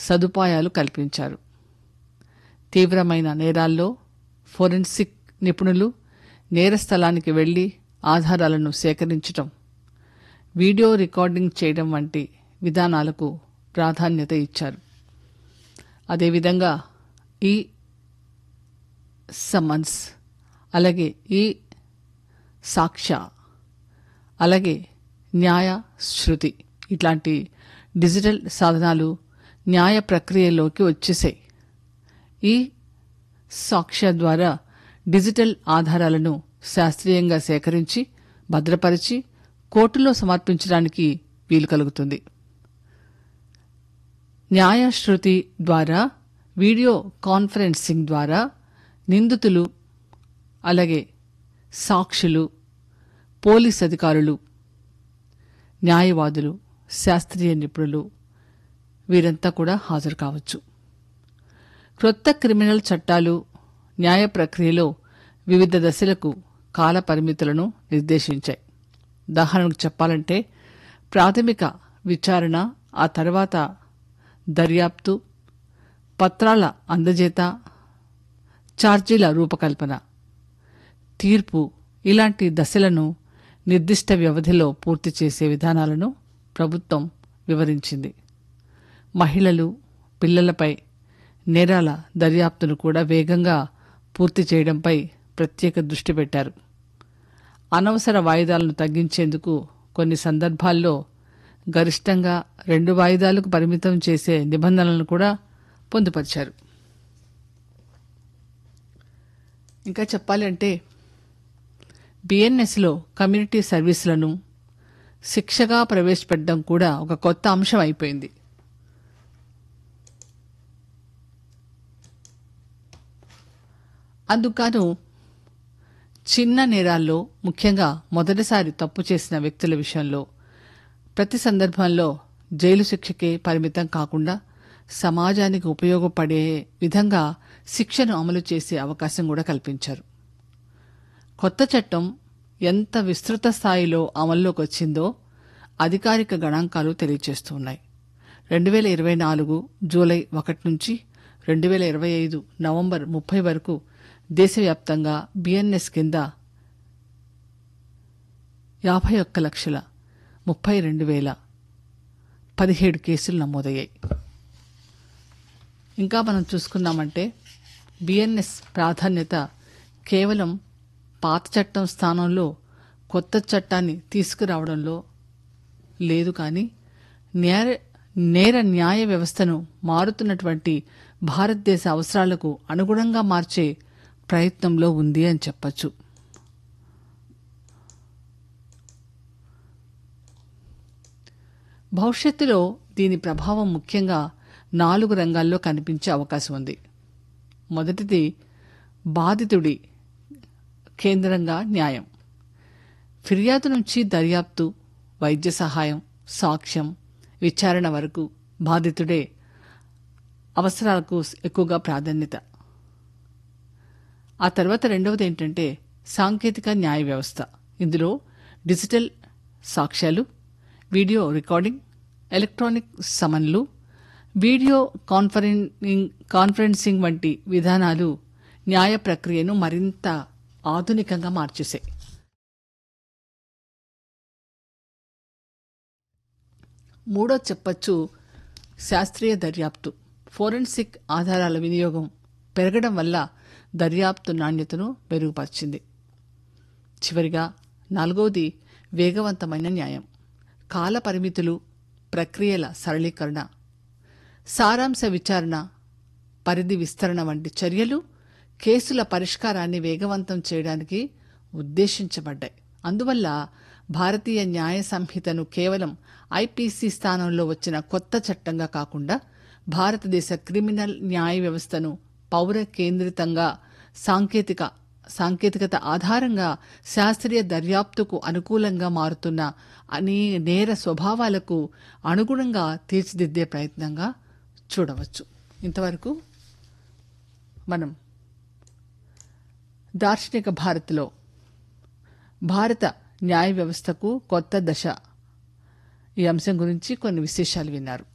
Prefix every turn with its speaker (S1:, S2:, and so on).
S1: సదుపాయాలు కల్పించారు తీవ్రమైన నేరాల్లో ఫోరెన్సిక్ నిపుణులు నేర స్థలానికి వెళ్లి ఆధారాలను సేకరించటం వీడియో రికార్డింగ్ చేయడం వంటి విధానాలకు ప్రాధాన్యత ఇచ్చారు అదేవిధంగా ఈ సమన్స్ అలాగే ఈ సాక్ష్య అలాగే న్యాయ శృతి ఇట్లాంటి డిజిటల్ సాధనాలు న్యాయ ప్రక్రియలోకి వచ్చేసాయి ఈ సాక్ష్య ద్వారా డిజిటల్ ఆధారాలను శాస్త్రీయంగా సేకరించి భద్రపరిచి కోర్టులో సమర్పించడానికి వీలు కలుగుతుంది న్యాయశ్రుతి ద్వారా వీడియో కాన్ఫరెన్సింగ్ ద్వారా నిందితులు అలాగే సాక్షులు పోలీస్ అధికారులు న్యాయవాదులు శాస్త్రీయ నిపుణులు వీరంతా కూడా హాజరు కావచ్చు క్రొత్త క్రిమినల్ చట్టాలు న్యాయ ప్రక్రియలో వివిధ దశలకు కాల పరిమితులను నిర్దేశించాయి ఉదాహరణకు చెప్పాలంటే ప్రాథమిక విచారణ ఆ తర్వాత దర్యాప్తు పత్రాల అందజేత ఛార్జీల రూపకల్పన తీర్పు ఇలాంటి దశలను నిర్దిష్ట వ్యవధిలో పూర్తి చేసే విధానాలను ప్రభుత్వం వివరించింది మహిళలు పిల్లలపై నేరాల దర్యాప్తును కూడా వేగంగా పూర్తి చేయడంపై ప్రత్యేక దృష్టి పెట్టారు అనవసర వాయిదాలను తగ్గించేందుకు కొన్ని సందర్భాల్లో గరిష్టంగా రెండు వాయిదాలకు పరిమితం చేసే నిబంధనలను కూడా పొందుపరిచారు ఇంకా చెప్పాలి అంటే బిఎన్ఎస్లో కమ్యూనిటీ సర్వీసులను శిక్షగా ప్రవేశపెట్టడం కూడా ఒక కొత్త అంశం అయిపోయింది అందుకను చిన్న నేరాల్లో ముఖ్యంగా మొదటిసారి తప్పు చేసిన వ్యక్తుల విషయంలో ప్రతి సందర్భంలో జైలు శిక్షకే పరిమితం కాకుండా సమాజానికి ఉపయోగపడే విధంగా శిక్షను అమలు చేసే అవకాశం కూడా కల్పించారు కొత్త చట్టం ఎంత విస్తృత స్థాయిలో అమల్లోకి వచ్చిందో అధికారిక గణాంకాలు తెలియజేస్తున్నాయి రెండు వేల ఇరవై నాలుగు జూలై ఒకటి నుంచి రెండు వేల ఇరవై ఐదు నవంబర్ ముప్పై వరకు దేశవ్యాప్తంగా బిఎన్ఎస్ కింద యాభై ఒక్క లక్షల ముప్పై రెండు వేల పదిహేడు కేసులు నమోదయ్యాయి ఇంకా మనం చూసుకున్నామంటే బిఎన్ఎస్ ప్రాధాన్యత కేవలం పాత చట్టం స్థానంలో కొత్త చట్టాన్ని తీసుకురావడంలో లేదు కానీ నేర నేర న్యాయ వ్యవస్థను మారుతున్నటువంటి భారతదేశ అవసరాలకు అనుగుణంగా మార్చే ప్రయత్నంలో ఉంది అని చెప్పచ్చు భవిష్యత్తులో దీని ప్రభావం ముఖ్యంగా నాలుగు రంగాల్లో కనిపించే అవకాశం ఉంది మొదటిది బాధితుడి కేంద్రంగా న్యాయం ఫిర్యాదు నుంచి దర్యాప్తు వైద్య సహాయం సాక్ష్యం విచారణ వరకు బాధితుడే అవసరాలకు ఎక్కువగా ప్రాధాన్యత ఆ తర్వాత రెండవది ఏంటంటే సాంకేతిక న్యాయ వ్యవస్థ ఇందులో డిజిటల్ సాక్ష్యాలు వీడియో రికార్డింగ్ ఎలక్ట్రానిక్ సమన్లు వీడియో కాన్ఫరెన్సింగ్ కాన్ఫరెన్సింగ్ వంటి విధానాలు న్యాయ ప్రక్రియను మరింత ఆధునికంగా మార్చేశాయి మూడో చెప్పచ్చు శాస్త్రీయ దర్యాప్తు ఫోరెన్సిక్ ఆధారాల వినియోగం పెరగడం వల్ల దర్యాప్తు నాణ్యతను మెరుగుపరిచింది చివరిగా నాలుగవది వేగవంతమైన న్యాయం కాల పరిమితులు ప్రక్రియల సరళీకరణ సారాంశ విచారణ పరిధి విస్తరణ వంటి చర్యలు కేసుల పరిష్కారాన్ని వేగవంతం చేయడానికి ఉద్దేశించబడ్డాయి అందువల్ల భారతీయ న్యాయ సంహితను కేవలం ఐపీసీ స్థానంలో వచ్చిన కొత్త చట్టంగా కాకుండా భారతదేశ క్రిమినల్ న్యాయ వ్యవస్థను పౌర కేంద్రితంగా సాంకేతిక సాంకేతికత ఆధారంగా శాస్త్రీయ దర్యాప్తుకు అనుకూలంగా మారుతున్న అనే నేర స్వభావాలకు అనుగుణంగా తీర్చిదిద్దే ప్రయత్నంగా చూడవచ్చు ఇంతవరకు మనం దార్శనిక భారత్లో భారత న్యాయ వ్యవస్థకు కొత్త దశ ఈ అంశం గురించి కొన్ని విశేషాలు విన్నారు